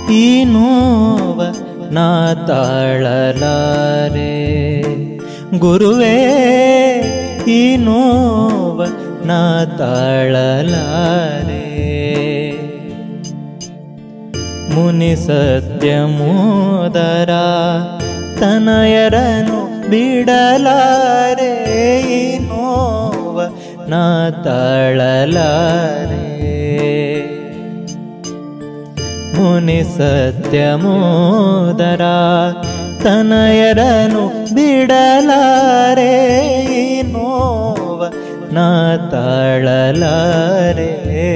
ಈ ನೋವ ನಾ ತಾಳಲಾರೆ ಗುರುವೇ ಈ ನೋವ ನಾ ತಾಳಲಾರೆ ಮುನಿ ಸತ್ಯ ಮೋದರ ತನಯರನು ಬಿಡಲಾರೆ ಈ ನೋವ ನಾ ತಾಳಲಾರೆ ಮುನಿ ಸತ್ಯ ಮೋದರ ತನಯರನು ಬಿಡಲಾರೆ ಈ ನೋವ ನಾ ತಾಳಲಾರೆ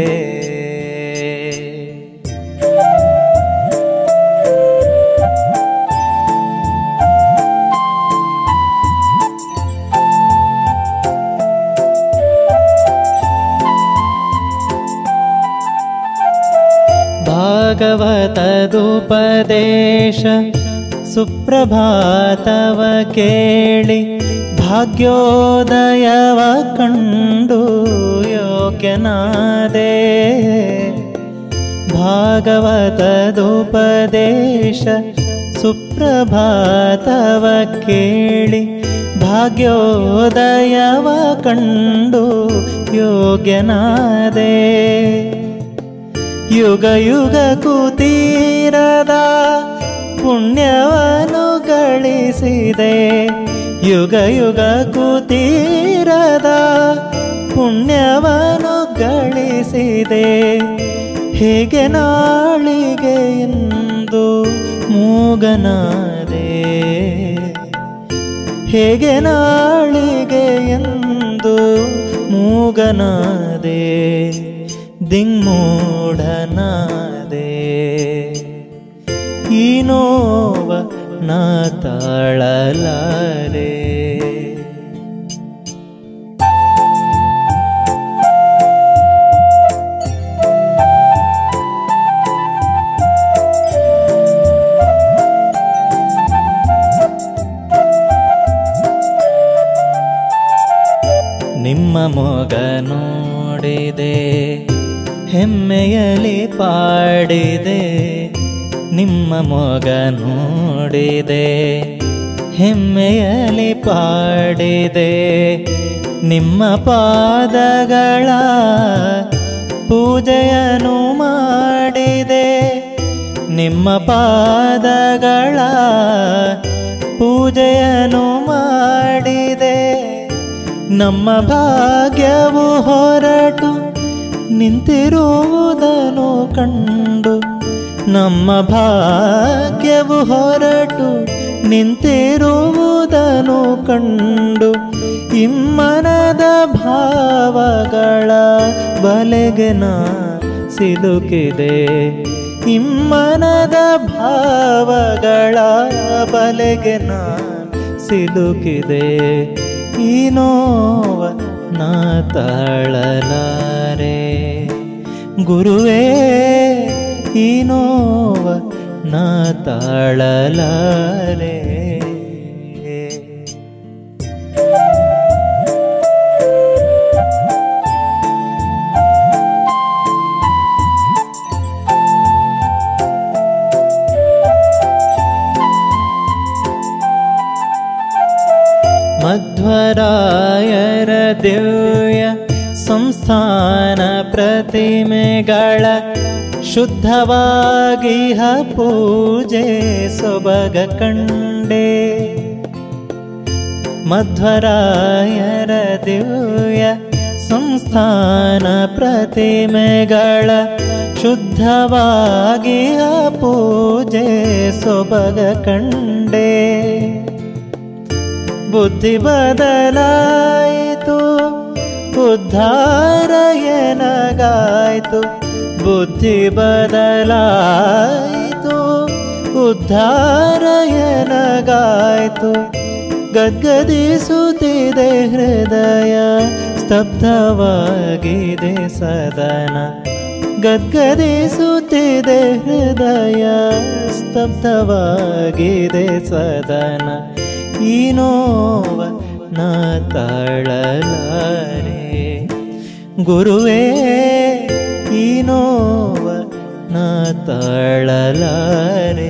ಭಾಗವತದುಪದೇಶ ಸುಪ್ರಭಾತವ ಕೇಳಿ ಭಾಗ್ಯೋದಯವ ಕಂಡು ಯೋಗ್ಯನಾದೆ ಭಾಗವತದುಪದೇಶ ಸುಪ್ರಭಾತವ ಕೇಳಿ ಭಾಗ್ಯೋದಯವ ಕಂಡು ಯೋಗ್ಯನಾದೆ ಯುಗ ಯುಗ ಕುತೀರದ ಪುಣ್ಯವನ್ನು ಗಳಿಸಿದೆ ಯುಗ ಯುಗ ಕುತೀರದ ಪುಣ್ಯವನ್ನು ಗಳಿಸಿದೆ ಹೇಗೆ ನಾಳಿಗೆ ಎಂದು ಮೂಗನಾದೆ ಹೇಗೆ ನಾಳಿಗೆ ಎಂದು ಮೂಗನಾದೆ ದಿಂಗ್ಮೂಢನಾದೆ ಈ ನೋವ ನಾ ತಾಳಲಾರೆ ನಿಮ್ಮ ಮೊಗ ನೋಡಿದೆ ಹೆಮ್ಮೆಯಲಿ ಪಾಡಿದೆ ನಿಮ್ಮ ಮೊಗ ನೋಡಿದೆ ಹೆಮ್ಮೆಯಲಿ ಪಾಡಿದೆ ನಿಮ್ಮ ಪಾದಗಳ ಪೂಜೆಯನ್ನು ಮಾಡಿದೆ ನಿಮ್ಮ ಪಾದಗಳ ಪೂಜೆಯನ್ನು ಮಾಡಿದೆ ನಮ್ಮ ಭಾಗ್ಯವು ಹೊರಟು ನಿಂತಿರುವುದನ್ನು ಕಂಡು ನಮ್ಮ ಭಾಗ್ಯವು ಹೊರಟು ನಿಂತಿರುವುದನ್ನು ಕಂಡು ಇಮ್ಮನದ ಭಾವಗಳ ಬಲೆಗೆ ನಾ ಸಿಲುಕಿದೆ ಇಮ್ಮನದ ಭಾವಗಳ ಬಲೆಗೆ ನಾ ಸಿಲುಕಿದೆ ಈ ನೋವ ನಾ ತಾಳಲಾರೆ ಗುರುವೇ ಈ ನೋವ ನಾ ತಾಳಲಾರೆ ಮಧ್ವರಾಯರ ದಿವ್ಯ ಸಂಸ್ಥಾನ ಪ್ರತಿಮೆಗಳ ಶುದ್ಧವಾಗಿಹ ಪೂಜೆ ಸೊಬಗ ಕಂಡೆ ಮಧ್ವರಾಯರ ದಿವ್ಯ ಸಂಸ್ಥಾನ ಪ್ರತಿಮೆಗಳ ಶುದ್ಧವಾಗಿಹ ಪೂಜೆ ಸೊಬಗ ಕಂಡೆ ಬುದ್ಧಿ ಬದಲಾಯಿತು ಉದ್ಧಾರ ಎನಗಾಯ್ತು ಬುದ್ಧಿ ಬದಲಾಯಿತು ಉದ್ಧಾರ ಎನಗಾಯ್ತು ಗದ್ಗದಿಸುತ್ತಿದೆ ಹೃದಯ ಸ್ತಬ್ಧವಾಗಿದೆ ಸದನ ಗದ್ಗದಿಸುತ್ತಿದೆ ಹೃದಯ ಸ್ತಬ್ಧವಾಗಿದೆ ಸದನ ಈ ನೋವ ನಾ ತಾಳಲಾರೆ ಗುರುವೇ ಈ ನೋವ ನಾ ತಾಳಲಾರೆ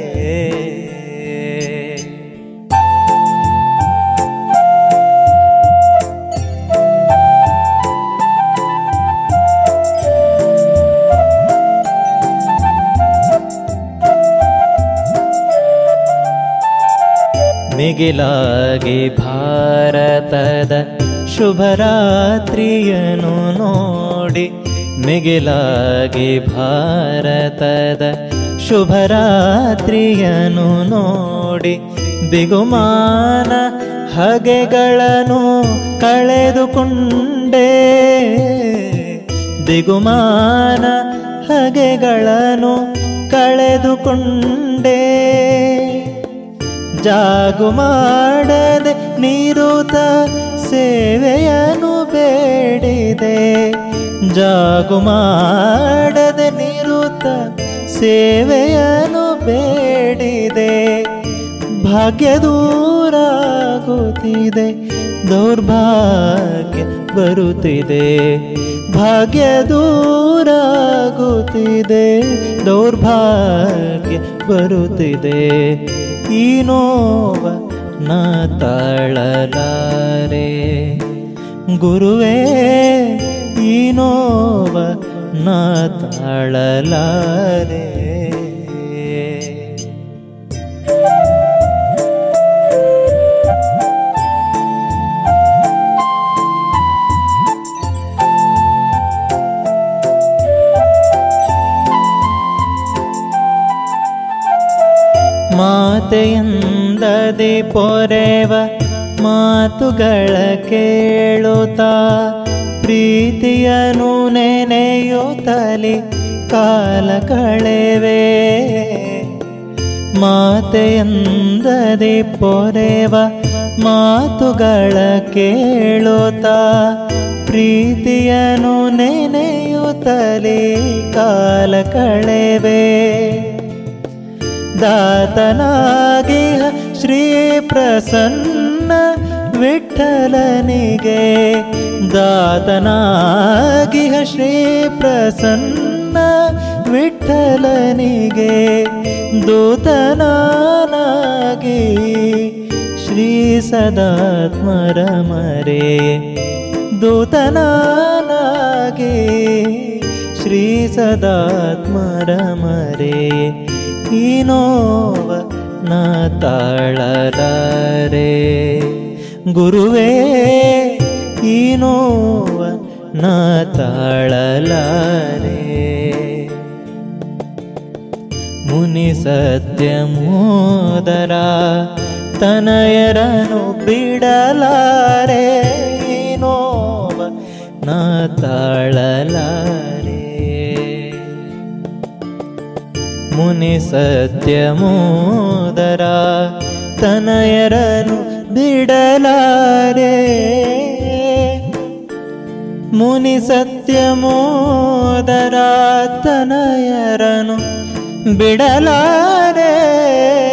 ಮಿಗಿಲಾಗಿ ಭಾರತದ ಶುಭರಾತ್ರಿಯನು ನೋಡಿ ಮಿಗಿಲಾಗಿ ಭಾರತದ ಶುಭರಾತ್ರಿಯನು ನೋಡಿ ಬಿಗುಮಾನ ಹಗೆಗಳನ್ನು ಕಳೆದುಕೊಂಡೇ ಬಿಗುಮಾನ ಹಗೆಗಳನ್ನು ಕಳೆದುಕೊಂಡೇ ಜಾಗು ಮಾಡದೆ ನಿರುತ ಸೇವೆಯನ್ನು ಬೇಡಿದೆ ಜಾಗು ಮಾಡದೆ ನಿರುತ ಸೇವೆಯನ್ನು ಬೇಡಿದೆ ಭಾಗ್ಯ ದೂರಾಗುತ್ತಿದೆ ದೌರ್ಭಾಗ್ಯ ಬರುತ್ತಿದೆ ಭಾಗ್ಯ ದೂರಾಗುತ್ತಿದೆ ದೌರ್ಭಾಗ್ಯ ಬರುತ್ತಿದೆ ಈ ನೋವ ನಾ ತಾಳಲಾರೆ ಗುರುವೇ ಈ ನೋವ ನಾ ತಾಳಲಾರೆ ಮಾತೆಯಂದದಿ ಪೊರೆವ ಮಾತುಗಳ ಕೇಳುತ್ತಾ ಪ್ರೀತಿಯನು ನೆನೆಯುತ್ತಲಿ ಕಾಲ ಕಳೆವೆ ಮಾತೆಯಂದದಿ ಪೊರೆವ ಮಾತುಗಳ ಕೇಳುತ್ತಾ ಪ್ರೀತಿಯನು ನೆನೆಯುತ್ತಲಿ ಕಾಲ ಕಳೆವೆ ದಾತನಾಗಿಹ ಶ್ರೀ ಪ್ರಸನ್ನ ವಿಠಲನಿಗೆ ದಾತನಾಗಿಹ ಶ್ರೀ ಪ್ರಸನ್ನ ವಿಠಲನಿಗೆ ದೂತನಾಗಿ ಶ್ರೀ ಸದಾತ್ಮರ ಮರೆ ದೂತನಾಗಿ ಶ್ರೀ ಸದಾತ್ಮರ ಮರೆ ಈ ನೋವ ನಾ ತಾಳಲಾರೆ ಗುರುವೇ ಈ ನೋವ ನಾ ತಾಳಲಾರೆ ಮುನಿ ಸತ್ಯ ಮೋದರ ತನಯರನು ಬಿಡಲಾರೆ ಈ ನೋವ ನಾ ತಾಳಲಾರೆ ಮುನಿ ಸತ್ಯ ಮೋದರ ತನಯರನು ಬಿಡಲಾರೆ ಮುನಿ ಸತ್ಯ ಮೋದರ ತನಯರನು ಬಿಡಲಾರೆ